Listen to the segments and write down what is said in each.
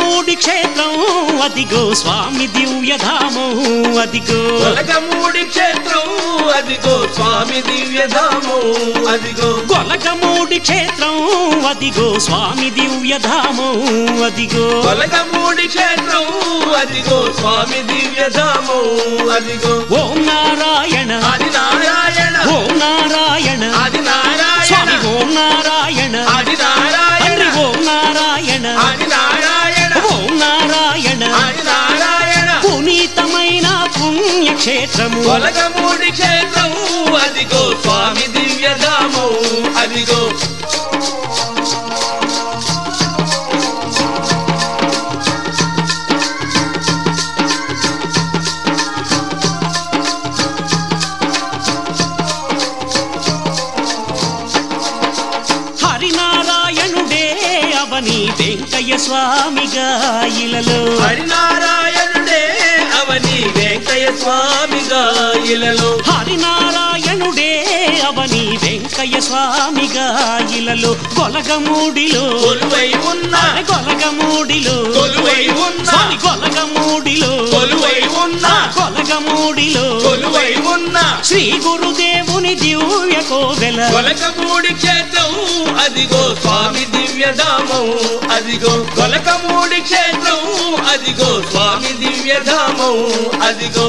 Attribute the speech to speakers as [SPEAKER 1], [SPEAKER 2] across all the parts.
[SPEAKER 1] గొలగమూడి క్షేత్రం అదిగో స్వామి దివ్యధామం అదిగో
[SPEAKER 2] గొలగమూడి క్షేత్రం అదిగో స్వామి దివ్యధామం అదిగో
[SPEAKER 1] గొలగమూడి క్షేత్రం అదిగో స్వామి దివ్యధామం అదిగో
[SPEAKER 2] గొలగమూడి క్షేత్రం అదిగో స్వామి దివ్యధామం అదిగో
[SPEAKER 1] ఓం నారాయణ
[SPEAKER 2] అది నారాయణ
[SPEAKER 1] ఓం నారాయణ
[SPEAKER 2] అది
[SPEAKER 1] స్వామి
[SPEAKER 2] నారాయణ
[SPEAKER 1] ఓం నారాయణ
[SPEAKER 2] అది నారాయణ
[SPEAKER 1] తండ్రి ఓం నారాయణ
[SPEAKER 2] అది నారాయణ
[SPEAKER 1] ఓం నారాయణ
[SPEAKER 2] అది నారాయణ
[SPEAKER 1] పునీతమైన పుణ్యక్షేత్రము
[SPEAKER 2] గొలగమూడి క్షేత్రం అదిగో స్వామి దివ్యధామం అదిగో
[SPEAKER 1] హరినారాయణుడే అవని వెంకయ్య స్వామిగా ఇలలో
[SPEAKER 2] హరినారాయణుడే అవని వెంకయ్య స్వామిగా ఇలలో
[SPEAKER 1] హరినారాయణుడే అవని వెంకయ్య స్వామిగా ఇలలో గొలగమూడిలో
[SPEAKER 2] కొలువై ఉన్న
[SPEAKER 1] అరే గొలగమూడిలో
[SPEAKER 2] కొలువై ఉన్న
[SPEAKER 1] స్వామి గొలగమూడిలో
[SPEAKER 2] కొలువై ఉన్న
[SPEAKER 1] గొలగమూడిలో
[SPEAKER 2] కొలువై ఉన్న
[SPEAKER 1] శ్రీ గురుదేవుని దివ్య కోవెల
[SPEAKER 2] గొలకమూడి క్షేత్రం అదిగో స్వామి దివ్యధామం అదిగో గొలకమూడి క్షేత్రం అదిగో స్వామి దివ్యధామం అదిగో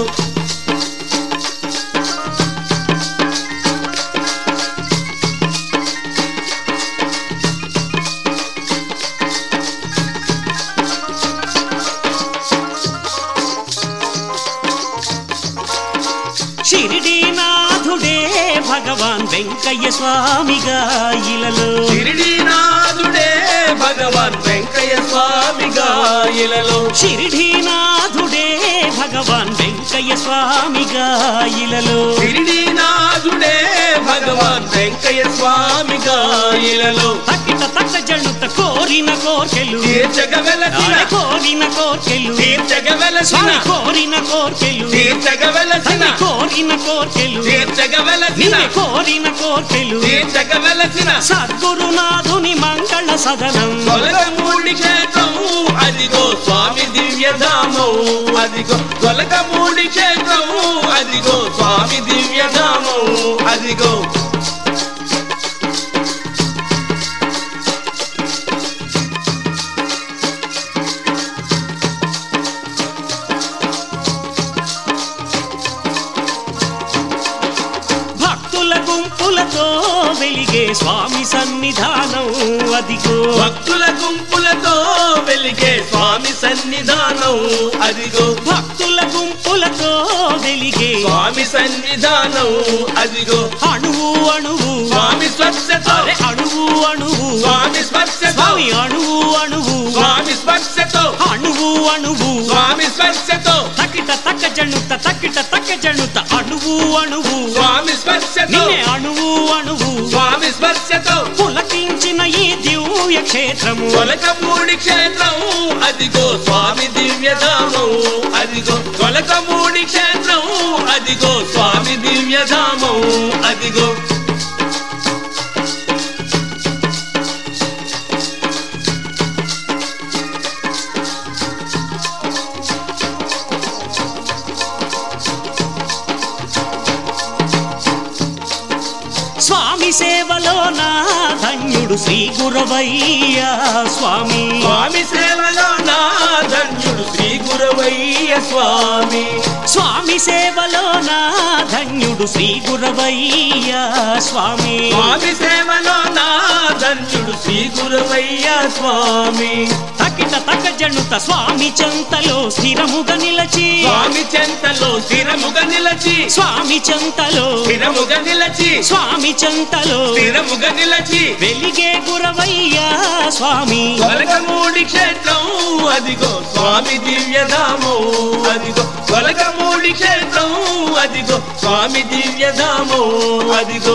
[SPEAKER 1] షిరిడీనాథుడే భగవాన్ వెంకయ్య స్వామిగా ఇలలో
[SPEAKER 2] షిరిడీనాథుడే భగవాన్ వెంకయ్య స్వామిగా ఇలలో
[SPEAKER 1] షిరిడీనాథుడే భగవాన్ వెంకయ్య స్వామిగా ఇలలో
[SPEAKER 2] షిరిడీనాథుడే భగవాన్ వెంకయ్య స్వామిగా ఇలలో
[SPEAKER 1] తక్కిట తక్క జండుత కోరిన కోర్కెలు
[SPEAKER 2] తీర్చగ వెలసిన
[SPEAKER 1] ఆమె కోరిన కోర్కెలు
[SPEAKER 2] తీర్చగ వెలసిన
[SPEAKER 1] స్వామి కోరిన కోర్కెలు
[SPEAKER 2] తీర్చగ వెలసిన
[SPEAKER 1] తల్లి కోరిన కోర్కెలు
[SPEAKER 2] తీర్చగ వెలసిన
[SPEAKER 1] నిన్నే కోరిన కోర్కెలు
[SPEAKER 2] తీర్చగ వెలసిన
[SPEAKER 1] సద్గురునాథుని మంగళ సదనం
[SPEAKER 2] గొలగమూడి క్షేత్రం అదిగో స్వామి దివ్యధామం అదిగో గొలగమూడి క్షేత్రం అదిగో స్వామి దివ్యధామం అదిగో
[SPEAKER 1] భక్తుల గుంపులతో వెలిగే స్వామి సన్నిధానం అదిగో
[SPEAKER 2] భక్తుల గుంపులతో వెలిగే స్వామి సన్నిధానం అదిగో
[SPEAKER 1] భక్తుల గుంపులతో వెలిగే
[SPEAKER 2] స్వామి సన్నిధానం అదిగో
[SPEAKER 1] అణువు అణువు
[SPEAKER 2] స్వామి స్పర్శతో
[SPEAKER 1] అరే అణువు అణువు
[SPEAKER 2] స్వామి స్పర్శతో
[SPEAKER 1] స్వామి అణువు అణువు
[SPEAKER 2] స్వామి స్పర్శతో
[SPEAKER 1] అణువు అణువు
[SPEAKER 2] స్వామి స్పర్శతో
[SPEAKER 1] తకిట తక్క జణుత తకిట తక్క జణుత అణువు అణువు
[SPEAKER 2] స్వామి స్పర్శతో
[SPEAKER 1] నిన్నే అణువు అణువు
[SPEAKER 2] స్వామి స్పర్శతో
[SPEAKER 1] పులకించిన ఈ దివ్య క్షేత్రము
[SPEAKER 2] కొలకమూడి క్షేత్రం అదిగో స్వామి దివ్యధామం అదిగో కొలకమూడి క్షేత్రం అదిగో స్వామి దివ్యధామం అదిగో
[SPEAKER 1] స్వామి సేవలో నా ధన్యుడు శ్రీ గురవయ్య స్వామి
[SPEAKER 2] స్వామి సేవలో నా ధన్యుడు శ్రీ గురవయ్య స్వామి
[SPEAKER 1] స్వామి సేవలో నా ధన్యుడు శ్రీ గురవయ్య స్వామి
[SPEAKER 2] స్వామి సేవలో నా ధన్యుడు శ్రీ గురవయ్య స్వామి
[SPEAKER 1] తకిట తక జణుత స్వామి చెంతలో స్థిరముగా నిలచి
[SPEAKER 2] స్వామి చెంతలో స్థిరముగా నిలచి
[SPEAKER 1] స్వామి చెంతలో
[SPEAKER 2] స్థిరముగా నిలచి
[SPEAKER 1] స్వామి చెంతలో
[SPEAKER 2] స్థిరముగా నిలచి
[SPEAKER 1] వెలిగే గురవయ్య స్వామి
[SPEAKER 2] కొలకమూడి క్షేత్రం అదిగో స్వామి దివ్యధామం అదిగో కొలకమూడి క్షేత్రం అదిగో స్వామి దివ్యధామం అదిగో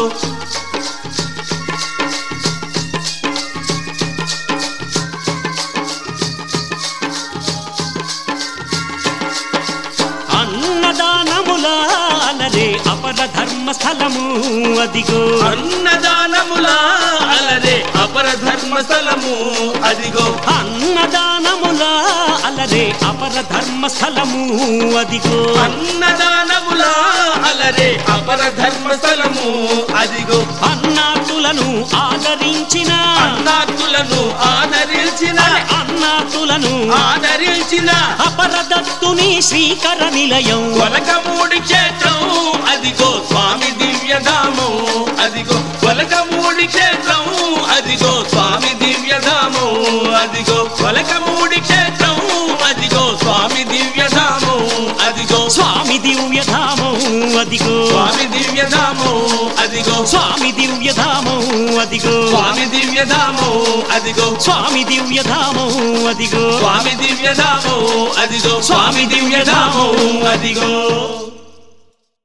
[SPEAKER 1] అన్నదానముల అలరే అపర ధర్మ స్థలము అదిగో
[SPEAKER 2] అన్నదానముల అలరే అపర ధర్మ స్థలము అదిగో
[SPEAKER 1] అన్నదానముల అలరే అపర ధర్మస్థలము అదిగో
[SPEAKER 2] అన్నదానముల అలరే అపర ధర్మస్థలము అదిగో
[SPEAKER 1] అన్నాతులను ఆదరించిన
[SPEAKER 2] అన్నాతులను ఆదరించిన
[SPEAKER 1] అన్నాతులను
[SPEAKER 2] ఆదరించిన
[SPEAKER 1] అపరదత్తుని శ్రీకర నిలయం
[SPEAKER 2] కొలకమూడి క్షేత్రం అదిగో స్వామి దివ్యధామం అదిగో కొలకమూడి క్షేత్రం అదిగో స్వామి దివ్యధామం అదిగో కొలకమూడి క్షేత్రం అదిగో స్వామి దివ్యధామం అదిగో
[SPEAKER 1] స్వామి దివ్యధామం అదిగో
[SPEAKER 2] స్వామి దివ్యధామం అదిగో
[SPEAKER 1] స్వామి దివ్యధామం అదిగో
[SPEAKER 2] స్వామి దివ్యధామం అదిగో
[SPEAKER 1] స్వామి దివ్యధామం అదిగో
[SPEAKER 2] స్వామి దివ్యధామం అదిగో స్వామి దివ్యధామం అదిగో